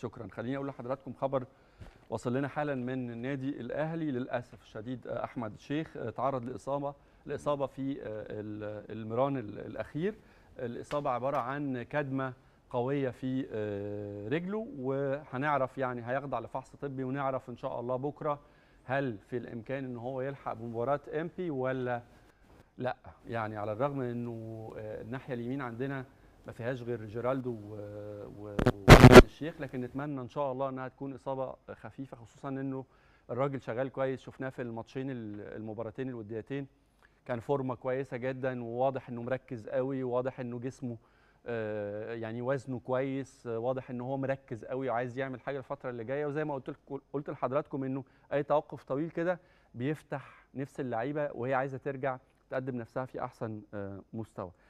شكرا خليني اقول لحضراتكم خبر وصل لنا حالا من النادي الاهلي للاسف الشديد احمد الشيخ تعرض لاصابه لاصابه في المران الاخير الاصابه عباره عن كدمه قويه في رجله وهنعرف يعني هيخضع لفحص طبي ونعرف ان شاء الله بكره هل في الامكان ان هو يلحق بمباراه امبي ولا لا يعني على الرغم انه الناحيه اليمين عندنا ما فيهاش غير جيرالدو والشيخ لكن نتمنى ان شاء الله انها تكون اصابه خفيفه خصوصا انه الراجل شغال كويس شفناه في الماتشين المباراتين الوديتين كان فورمه كويسه جدا وواضح انه مركز قوي وواضح انه جسمه يعني وزنه كويس واضح ان هو مركز قوي وعايز يعمل حاجه الفتره اللي جايه وزي ما قلت قلت لحضراتكم انه اي توقف طويل كده بيفتح نفس اللعيبه وهي عايزه ترجع تقدم نفسها في احسن مستوى